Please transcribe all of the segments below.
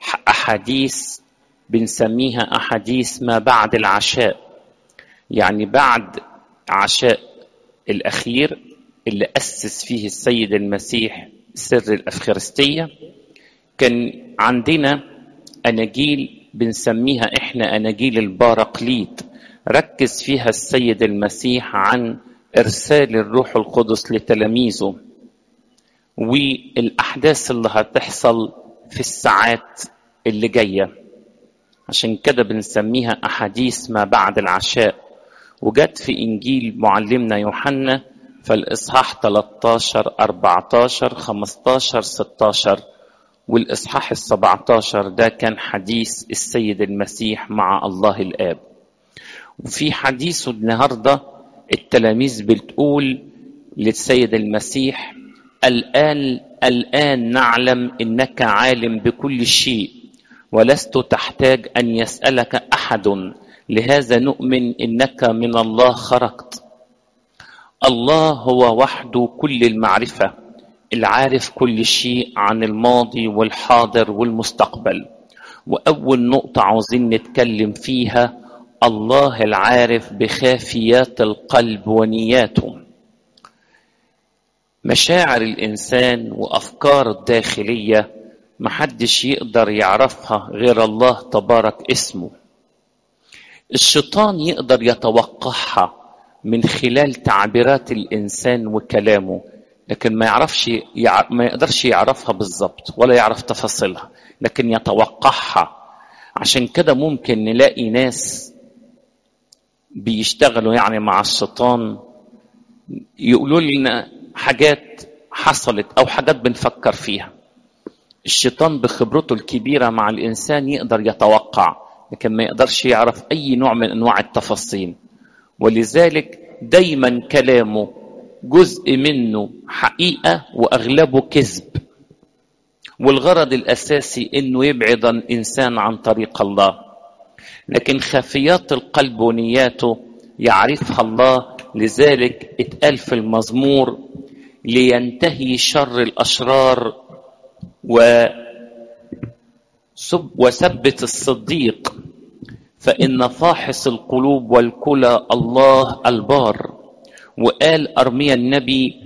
أحاديث بنسميها أحاديث ما بعد العشاء يعني بعد عشاء الأخير اللي أسس فيه السيد المسيح سر الأفخارستية كان عندنا أناجيل بنسميها إحنا أناجيل الباراقليط ركز فيها السيد المسيح عن إرسال الروح القدس لتلاميذه والأحداث اللي هتحصل في الساعات اللي جاية عشان كده بنسميها أحاديث ما بعد العشاء وجت في إنجيل معلمنا يوحنا فالإصحاح 13 14 15 16 والإصحاح ال 17 ده كان حديث السيد المسيح مع الله الآب وفي حديثه النهارده التلاميذ بتقول للسيد المسيح الآن الآن نعلم إنك عالم بكل شيء ولست تحتاج أن يسألك أحد لهذا نؤمن إنك من الله خرجت الله هو وحده كل المعرفة العارف كل شيء عن الماضي والحاضر والمستقبل وأول نقطة عاوزين نتكلم فيها الله العارف بخافيات القلب ونياته مشاعر الإنسان وأفكار الداخلية محدش يقدر يعرفها غير الله تبارك اسمه الشيطان يقدر يتوقعها من خلال تعبيرات الإنسان وكلامه لكن ما يعرفش يع... ما يقدرش يعرفها بالظبط ولا يعرف تفاصيلها لكن يتوقعها عشان كده ممكن نلاقي ناس بيشتغلوا يعني مع الشيطان يقولوا لنا حاجات حصلت او حاجات بنفكر فيها الشيطان بخبرته الكبيرة مع الإنسان يقدر يتوقع لكن ما يقدرش يعرف أي نوع من أنواع التفاصيل ولذلك دايما كلامه جزء منه حقيقة وأغلبه كذب والغرض الأساسي أنه يبعد الإنسان عن طريق الله لكن خفيات القلب ونياته يعرفها الله لذلك اتقال في المزمور لينتهي شر الأشرار و وثبت الصديق فإن فاحص القلوب والكلى الله البار وقال أرميا النبي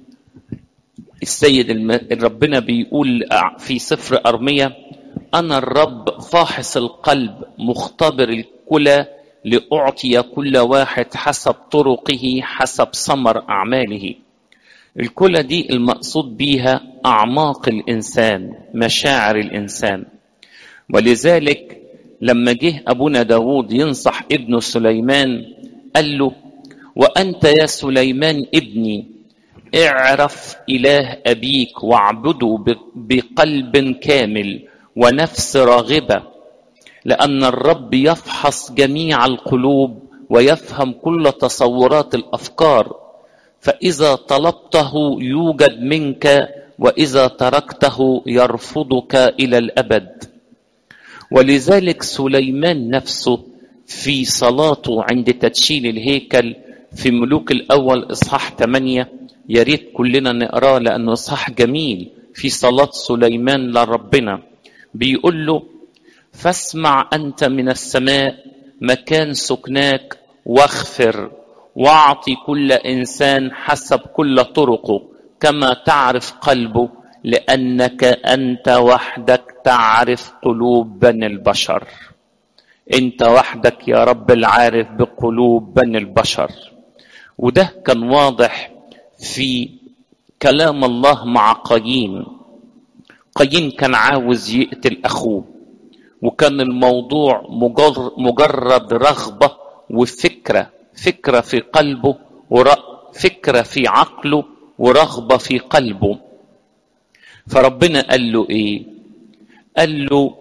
السيد الم... ربنا بيقول في سفر أرميا أنا الرب فاحص القلب مختبر الكلى لأعطي كل واحد حسب طرقه حسب ثمر أعماله الكلى دي المقصود بيها أعماق الإنسان مشاعر الإنسان ولذلك لما جه أبونا داود ينصح ابنه سليمان قال له وأنت يا سليمان ابني اعرف إله أبيك واعبده بقلب كامل ونفس راغبة لأن الرب يفحص جميع القلوب ويفهم كل تصورات الأفكار فإذا طلبته يوجد منك وإذا تركته يرفضك إلى الأبد ولذلك سليمان نفسه في صلاته عند تدشين الهيكل في ملوك الأول إصحاح 8 يا ريت كلنا نقراه لأنه إصحاح جميل في صلاة سليمان لربنا بيقول له فاسمع أنت من السماء مكان سكناك واغفر واعطي كل إنسان حسب كل طرقه كما تعرف قلبه لأنك أنت وحدك تعرف قلوب بني البشر أنت وحدك يا رب العارف بقلوب بني البشر وده كان واضح في كلام الله مع قايين قايين كان عاوز يقتل أخوه وكان الموضوع مجرد رغبة وفكرة فكرة في قلبه وفكرة في عقله ورغبة في قلبه فربنا قال له ايه قال له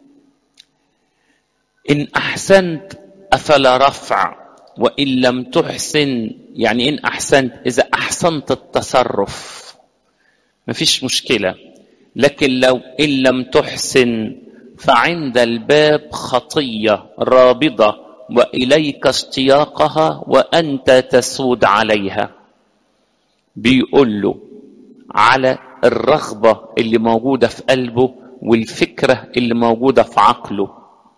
ان احسنت افلا رفع وان لم تحسن يعني ان احسنت اذا احسنت التصرف مفيش مشكله لكن لو ان لم تحسن فعند الباب خطيه رابضه واليك اشتياقها وانت تسود عليها بيقول له على الرغبه اللي موجوده في قلبه والفكرة اللي موجودة في عقله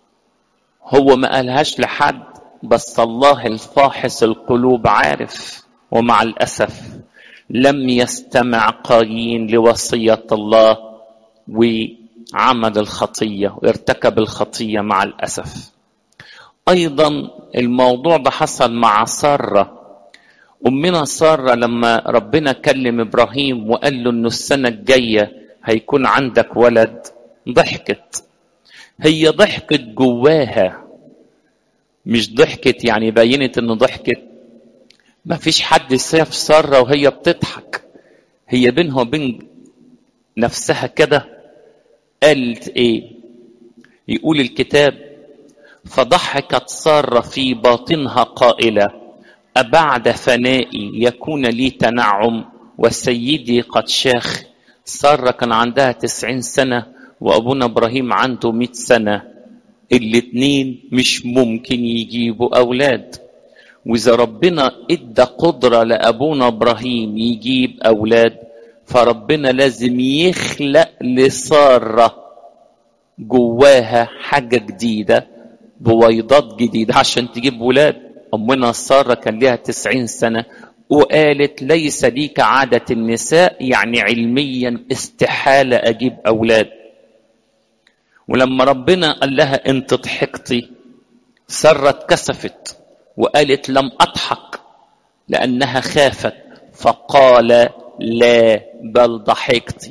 هو ما قالهاش لحد بس الله الفاحص القلوب عارف ومع الأسف لم يستمع قايين لوصية الله وعمل الخطية وارتكب الخطية مع الأسف أيضا الموضوع ده حصل مع سارة أمنا سارة لما ربنا كلم إبراهيم وقال له إنه السنة الجاية هيكون عندك ولد ضحكت هي ضحكت جواها مش ضحكت يعني بينت إنه ضحكت ما فيش حد شاف سارة وهي بتضحك هي بينها وبين نفسها كده قالت ايه يقول الكتاب فضحكت سارة في باطنها قائلة أبعد فنائي يكون لي تنعم وسيدي قد شاخ سارة كان عندها تسعين سنة وأبونا إبراهيم عنده مئة سنة الاتنين مش ممكن يجيبوا أولاد وإذا ربنا إدى قدرة لأبونا إبراهيم يجيب أولاد فربنا لازم يخلق لسارة جواها حاجة جديدة بويضات جديدة عشان تجيب ولاد أمنا سارة كان لها تسعين سنة وقالت ليس لي كعادة النساء يعني علميا استحالة أجيب أولاد ولما ربنا قال لها أنت ضحكتي سارة اتكسفت وقالت لم أضحك لأنها خافت فقال لا بل ضحكتي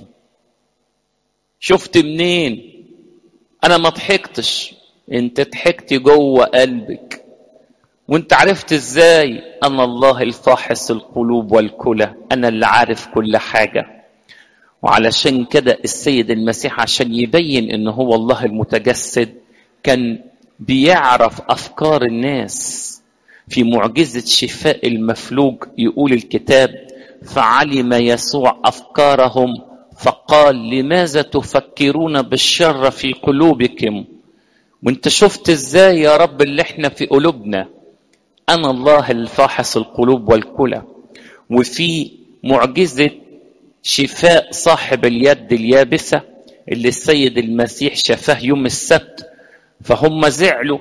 شفت منين انا ما ضحكتش انت ضحكتي جوه قلبك وانت عرفت ازاي انا الله الفاحص القلوب والكلى انا اللي عارف كل حاجه وعلشان كده السيد المسيح عشان يبين ان هو الله المتجسد كان بيعرف افكار الناس في معجزه شفاء المفلوج يقول الكتاب فعلم يسوع افكارهم فقال لماذا تفكرون بالشر في قلوبكم وانت شفت ازاي يا رب اللي احنا في قلوبنا انا الله الفاحص القلوب والكلى وفي معجزه شفاء صاحب اليد اليابسه اللي السيد المسيح شفاه يوم السبت فهم زعلوا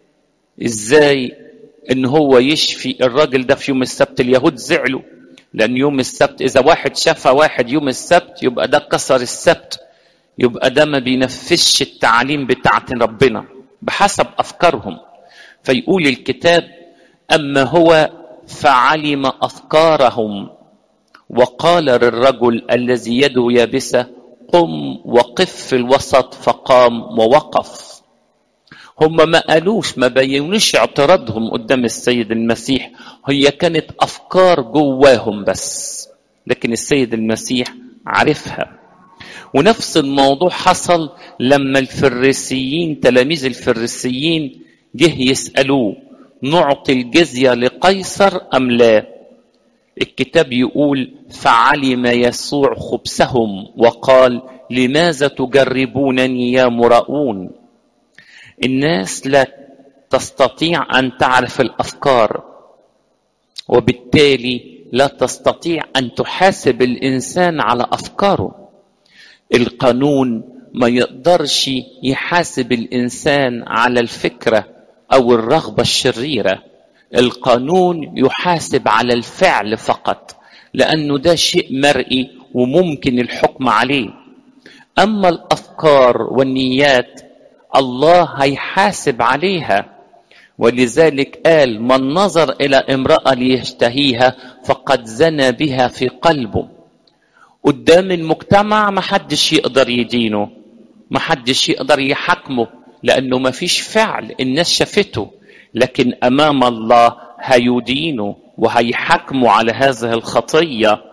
ازاي ان هو يشفي الراجل ده في يوم السبت اليهود زعلوا لأن يوم السبت إذا واحد شفى واحد يوم السبت يبقى ده كسر السبت يبقى ده ما بينفذش التعاليم بتاعت ربنا بحسب أفكارهم فيقول الكتاب أما هو فعلم أفكارهم وقال للرجل الذي يده يابسة قم وقف في الوسط فقام ووقف هم ما قالوش ما بينوش اعتراضهم قدام السيد المسيح هي كانت افكار جواهم بس لكن السيد المسيح عارفها ونفس الموضوع حصل لما الفريسيين تلاميذ الفريسيين جه يسالوه نعطي الجزيه لقيصر ام لا الكتاب يقول فعلم يسوع خبثهم وقال لماذا تجربونني يا مراؤون الناس لا تستطيع ان تعرف الافكار وبالتالي لا تستطيع ان تحاسب الانسان على افكاره القانون ما يقدرش يحاسب الانسان على الفكره او الرغبه الشريره القانون يحاسب على الفعل فقط لانه ده شيء مرئي وممكن الحكم عليه اما الافكار والنيات الله هيحاسب عليها ولذلك قال من نظر الى امراه ليشتهيها فقد زنى بها في قلبه قدام المجتمع محدش يقدر يدينه محدش يقدر يحاكمه لانه مفيش فعل الناس شافته لكن امام الله هيدينه وهيحاكمه على هذه الخطيه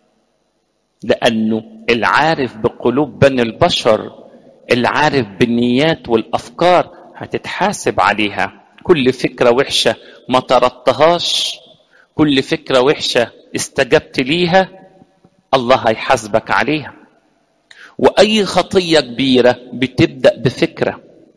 لانه العارف بقلوب بني البشر العارف بالنيات والافكار هتتحاسب عليها كل فكره وحشه ما طردتهاش كل فكره وحشه استجبت ليها الله هيحاسبك عليها واي خطيه كبيره بتبدا بفكره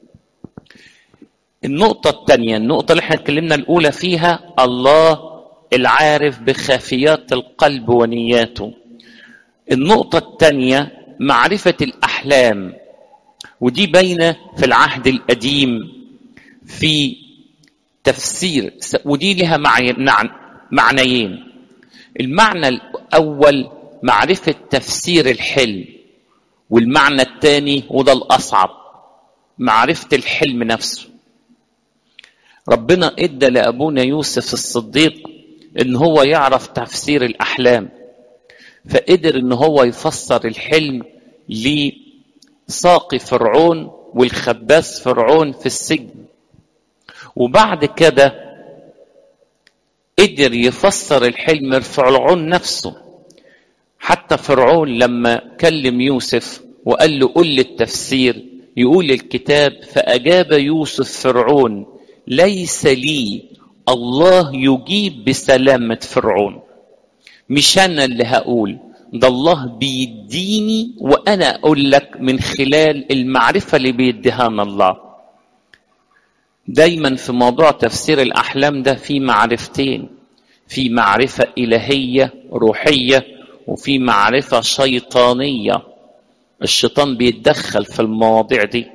النقطه الثانيه النقطه اللي احنا اتكلمنا الاولى فيها الله العارف بخافيات القلب ونياته النقطه الثانيه معرفه الاحلام ودي باينة في العهد القديم في تفسير ودي لها معنيين المعنى الأول معرفة تفسير الحلم والمعنى الثاني وده الأصعب معرفة الحلم نفسه ربنا ادى لأبونا يوسف الصديق ان هو يعرف تفسير الأحلام فقدر ان هو يفسر الحلم لساقي فرعون والخباز فرعون في السجن وبعد كده قدر يفسر الحلم فرعون نفسه حتى فرعون لما كلم يوسف وقال له قل لي التفسير يقول الكتاب فأجاب يوسف فرعون ليس لي الله يجيب بسلامة فرعون مش أنا اللي هقول ده الله بيديني وأنا أقول لك من خلال المعرفة اللي بيديهانا الله دايما في موضوع تفسير الأحلام ده في معرفتين في معرفة إلهية روحية وفي معرفة شيطانية الشيطان بيتدخل في المواضيع دي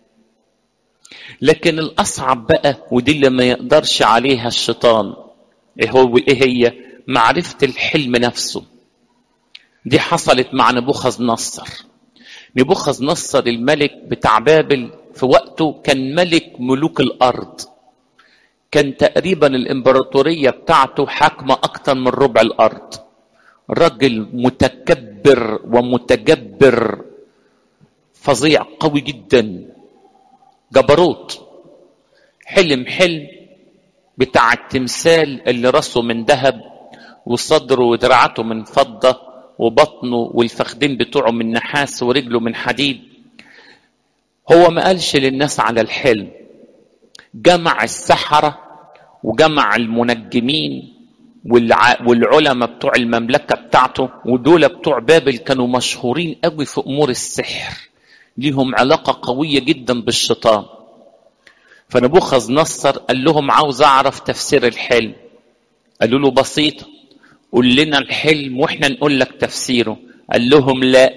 لكن الأصعب بقى ودي اللي ما يقدرش عليها الشيطان إيه هو إيه هي معرفة الحلم نفسه دي حصلت مع نبوخذ نصر نبوخذ نصر الملك بتاع بابل في وقته كان ملك ملوك الأرض كان تقريبا الإمبراطورية بتاعته حاكمة أكتر من ربع الأرض رجل متكبر ومتجبر فظيع قوي جدا جبروت حلم حلم بتاع التمثال اللي راسه من ذهب وصدره ودراعته من فضة وبطنه والفخدين بتوعه من نحاس ورجله من حديد هو ما قالش للناس على الحلم جمع السحرة وجمع المنجمين والعلماء بتوع المملكة بتاعته ودول بتوع بابل كانوا مشهورين قوي في أمور السحر ليهم علاقة قوية جدا بالشيطان فنبوخذ نصر قال لهم عاوز أعرف تفسير الحلم قالوا له بسيطة قول لنا الحلم واحنا نقول لك تفسيره قال لهم لا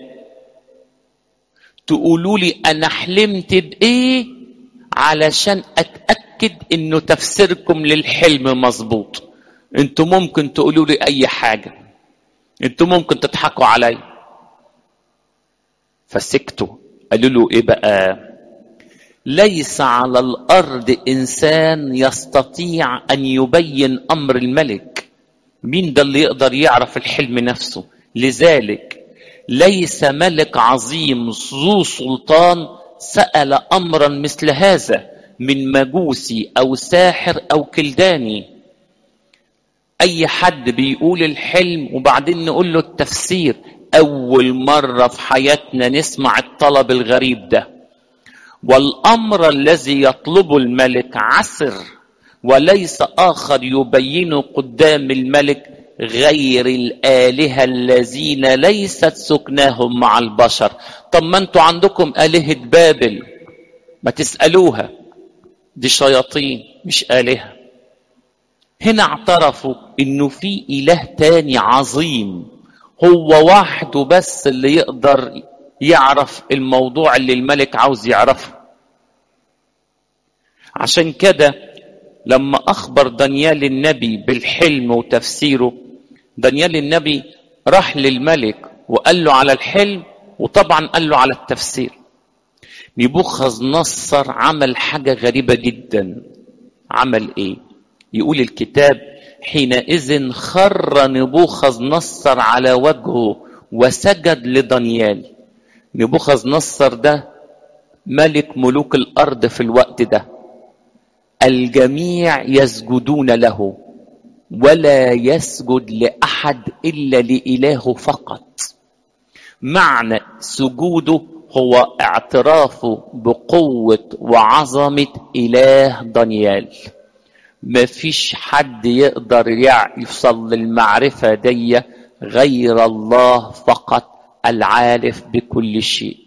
تقولوا لي انا حلمت بايه علشان اتاكد انه تفسيركم للحلم مظبوط انتوا ممكن تقولوا لي اي حاجه انتوا ممكن تضحكوا علي فسكتوا قالوا له ايه بقى ليس على الارض انسان يستطيع ان يبين امر الملك مين ده اللي يقدر يعرف الحلم نفسه لذلك ليس ملك عظيم ذو سلطان سال امرا مثل هذا من مجوسي او ساحر او كلداني اي حد بيقول الحلم وبعدين نقول له التفسير اول مره في حياتنا نسمع الطلب الغريب ده والامر الذي يطلبه الملك عسر وليس اخر يبينه قدام الملك غير الالهه الذين ليست سكناهم مع البشر طب ما انتوا عندكم الهه بابل ما تسالوها دي شياطين مش الهه هنا اعترفوا انه في اله تاني عظيم هو وحده بس اللي يقدر يعرف الموضوع اللي الملك عاوز يعرفه عشان كده لما اخبر دانيال النبي بالحلم وتفسيره دانيال النبي راح للملك وقال له على الحلم وطبعا قال له على التفسير نبوخذ نصر عمل حاجه غريبه جدا عمل ايه يقول الكتاب حينئذ خر نبوخذ نصر على وجهه وسجد لدانيال نبوخذ نصر ده ملك ملوك الارض في الوقت ده الجميع يسجدون له ولا يسجد لاحد الا لاله فقط معنى سجوده هو اعترافه بقوه وعظمه اله دانيال ما فيش حد يقدر يوصل للمعرفة دي غير الله فقط العارف بكل شيء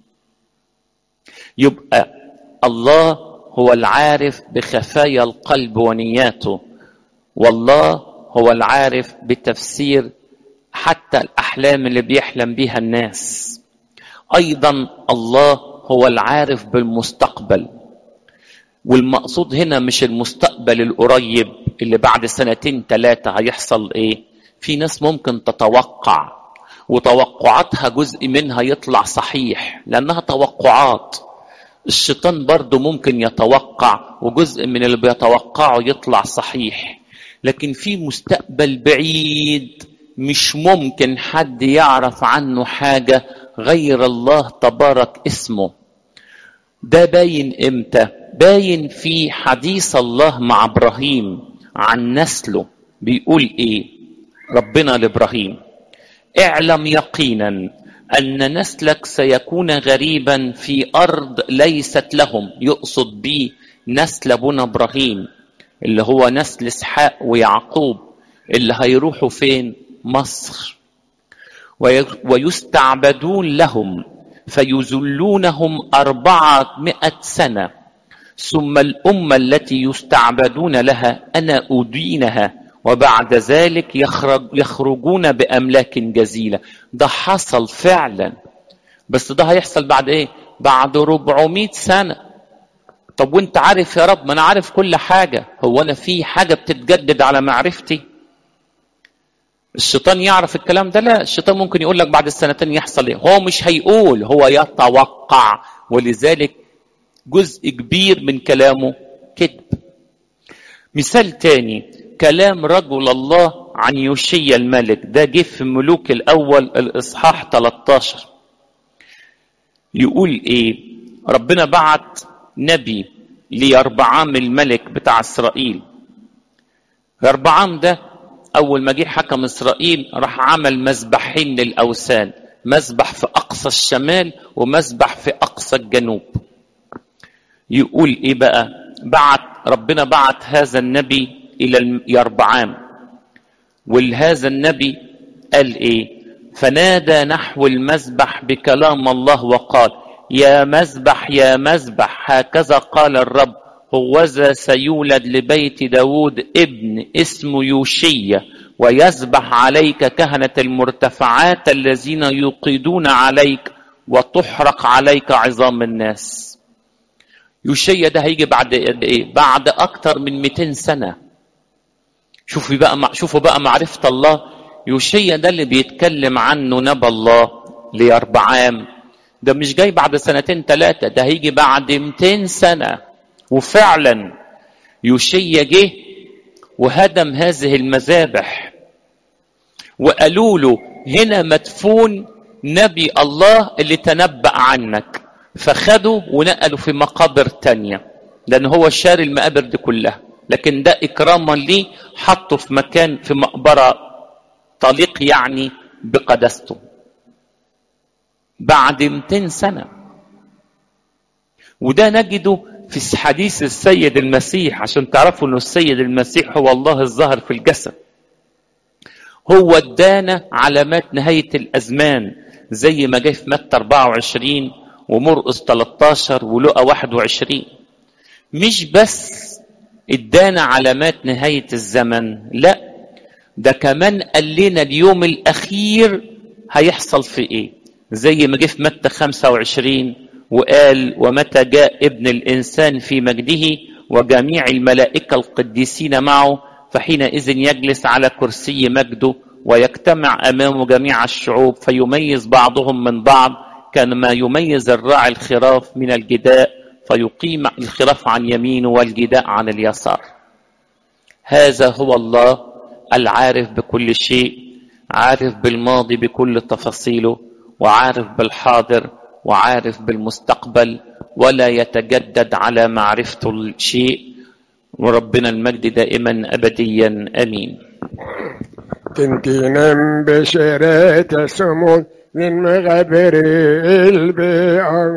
يبقى الله هو العارف بخفايا القلب ونياته والله هو العارف بتفسير حتى الأحلام اللي بيحلم بها الناس أيضا الله هو العارف بالمستقبل والمقصود هنا مش المستقبل القريب اللي بعد سنتين ثلاثة هيحصل ايه في ناس ممكن تتوقع وتوقعاتها جزء منها يطلع صحيح لأنها توقعات الشيطان برضه ممكن يتوقع وجزء من اللي بيتوقعه يطلع صحيح لكن في مستقبل بعيد مش ممكن حد يعرف عنه حاجة غير الله تبارك اسمه ده باين امتى باين في حديث الله مع ابراهيم عن نسله بيقول ايه ربنا لابراهيم اعلم يقينا ان نسلك سيكون غريبا في ارض ليست لهم يقصد به نسل ابونا ابراهيم اللي هو نسل اسحاق ويعقوب اللي هيروحوا فين مصر ويستعبدون لهم فيذلونهم أربعمائة سنة ثم الأمة التي يستعبدون لها أنا أدينها وبعد ذلك يخرج يخرجون بأملاك جزيلة ده حصل فعلا بس ده هيحصل بعد ايه بعد 400 سنة طب وانت عارف يا رب ما انا عارف كل حاجة هو انا في حاجة بتتجدد على معرفتي الشيطان يعرف الكلام ده لا الشيطان ممكن يقول لك بعد السنتين يحصل ايه هو مش هيقول هو يتوقع ولذلك جزء كبير من كلامه كذب مثال تاني كلام رجل الله عن يوشيا الملك ده جه في ملوك الاول الاصحاح 13 يقول ايه ربنا بعت نبي ليربعام الملك بتاع اسرائيل يربعام ده اول ما جه حكم اسرائيل راح عمل مذبحين للاوثان مذبح في اقصى الشمال ومذبح في اقصى الجنوب يقول ايه بقى بعت ربنا بعت هذا النبي الى يربعام ولهذا النبي قال ايه فنادى نحو المذبح بكلام الله وقال يا مذبح يا مذبح هكذا قال الرب هوذا سيولد لبيت داود ابن اسمه يوشية ويذبح عليك كهنة المرتفعات الذين يوقدون عليك وتحرق عليك عظام الناس يوشية ده هيجي بعد ايه بعد اكتر من 200 سنة شوفوا بقى شوفوا بقى معرفة الله يوشية ده اللي بيتكلم عنه نبى الله ليربعام ده مش جاي بعد سنتين ثلاثة ده هيجي بعد 200 سنة وفعلا يوشيا جه وهدم هذه المذابح وقالوا له هنا مدفون نبي الله اللي تنبأ عنك فخدوا ونقلوا في مقابر تانية لأن هو شاري المقابر دي كلها لكن ده إكراما ليه حطه في مكان في مقبرة طليق يعني بقدسته بعد 200 سنة وده نجده في حديث السيد المسيح عشان تعرفوا انه السيد المسيح هو الله الظاهر في الجسد هو ادانا علامات نهاية الأزمان زي ما جه في متى 24 ومرقس 13 ولقى 21 مش بس ادانا علامات نهاية الزمن لا ده كمان قال لنا اليوم الأخير هيحصل في ايه زي ما جه في متى 25 وقال ومتى جاء ابن الانسان في مجده وجميع الملائكه القديسين معه فحينئذ يجلس على كرسي مجده ويجتمع امامه جميع الشعوب فيميز بعضهم من بعض كما يميز الراعي الخراف من الجداء فيقيم الخراف عن يمينه والجداء عن اليسار هذا هو الله العارف بكل شيء عارف بالماضي بكل تفاصيله وعارف بالحاضر وعارف بالمستقبل ولا يتجدد على معرفته الشيء وربنا المجد دائما ابديا امين تنتينا بشرات سمون من مغبر البيع